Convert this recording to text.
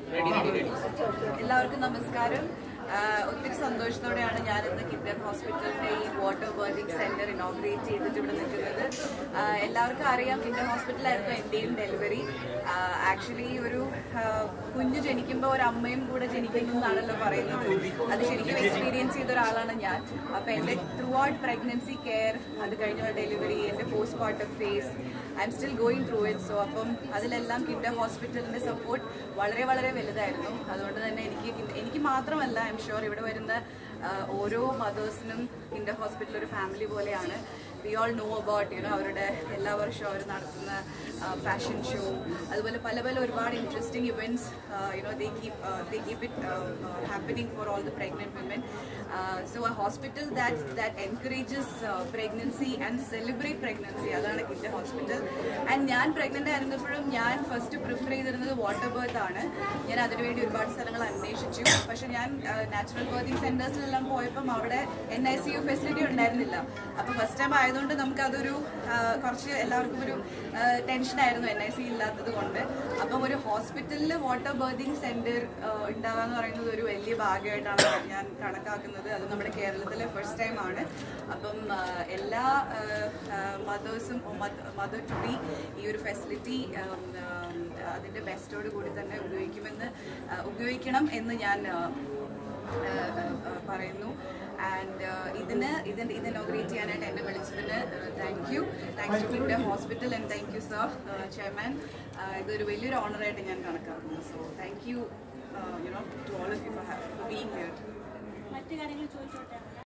എല്ലാവർക്കും നമസ്കാരം ആഹ് ഒത്തിരി സന്തോഷത്തോടെയാണ് ഞാൻ ഇന്ന് കിൻഡർ ഹോസ്പിറ്റലിന്റെ ഈ വാട്ടർ ബേർഡിംഗ് സെന്റർ ഇനോഗ്രേറ്റ് ചെയ്തിട്ട് ഇവിടെ നിൽക്കുന്നത് ആഹ് എല്ലാവർക്കും അറിയാം കിൻഡർ ഹോസ്പിറ്റലായിരുന്നു എന്റെയും ഡെലിവറി ആക്ച്വലി ഒരു ആഹ് കുഞ്ഞ് ജനിക്കുമ്പോൾ ഒരു അമ്മയും കൂടെ ജനിക്കുന്നു എന്നാണല്ലോ പറയുന്നത് അത് ശരിക്കും എക്സ്പീരിയൻസ് ചെയ്ത ഒരാളാണ് ഞാൻ അപ്പൊ എന്റെ ത്രൂ ഔട്ട് പ്രഗ്നൻസി കെയർ അത് കഴിഞ്ഞുള്ള ഡെലിവറി എന്റെ postpartum phase I'm still going through it so അപ്പം അതിലെല്ലാം കിൻഡർ ഹോസ്പിറ്റലിന്റെ സപ്പോർട്ട് വളരെ വളരെ വലുതായിരുന്നു അതുകൊണ്ട് തന്നെ എനിക്ക് കിൻ- എനിക്ക് മാത്രമല്ല ഐ എം ഷുവർ ഇവിടെ വരുന്ന ആ, ഓരോ മദേഴ്സിനും കിൻഡർ ഹോസ്പിറ്റൽ ഒരു ഫാമിലി പോലെയാണ് we all know about you know അവരുടെ എല്ലാ വർഷവും അവർ നടത്തുന്ന ഫാഷൻ ഷോ അതുപോലെ പല പല ഒരുപാട് interesting events you know they keep they keep it happening for all the pregnant women. Uh, so a hospital that that encourages uh, pregnancy and celebrate pregnancy അതാണ് Kinder hospital and ഞാൻ പ്രഗ്നന്റ് ആയിരുന്നപ്പോഴും ഞാൻ first prefer ചെയ്തിരുന്നത് water birth ആണ് ഞാൻ അതിനുവേണ്ടി ഒരുപാട് സ്ഥലങ്ങൾ അന്വേഷിച്ചു പക്ഷെ ഞാൻ നാച്ചുറൽ ബർത്തിങ് സെന്റേഴ്സിലെല്ലാം പോയപ്പം അവിടെ N I C U facility ഉണ്ടായിരുന്നില്ല അപ്പോൾ ഫസ്റ്റ് ടൈം ആയതുകൊണ്ട് നമുക്ക് അതൊരു കുറച്ച് എല്ലാവർക്കും ഒരു ടെൻഷനായിരുന്നു എൻ ഐ സി ഇല്ലാത്തത് കൊണ്ട് അപ്പം ഒരു ഹോസ്പിറ്റലിൽ വാട്ടർ ബർത്തിങ് സെന്റർ ഉണ്ടാകുക എന്ന് പറയുന്നത് ഒരു വലിയ ഭാഗ്യമായിട്ടാണ് ഞാൻ കണക്കാക്കുന്നത് അത് നമ്മുടെ കേരളത്തിലെ ഫസ്റ്റ് ടൈം ആണ് അപ്പം ആ, എല്ലാ മദേഴ്സും മദർ ടു ബി ഈ ഒരു ഫെസിലിറ്റി അതിൻ്റെ ബെസ്റ്റോട് കൂടി തന്നെ ഉപയോഗിക്കുമെന്ന് ആ, ഉപയോഗിക്കണം എന്ന് ഞാൻ ആ, ആ, ആ, പറയുന്നു ആൻഡ് ഇതിന് ഇതിന് ഇത് ഇനോഗ്രേറ്റ് ചെയ്യാനായിട്ട് എന്നെ വിളിച്ചതിന് thank you thanks to Kinder hospital and thank you sir chairman ഇതൊരു വലിയൊരു ഓണറായിട്ട് ഞാൻ കണക്കാക്കുന്നു so thank you you know to all of you for being here മറ്റു കാര്യങ്ങൾ ചോദിച്ചോട്ടെ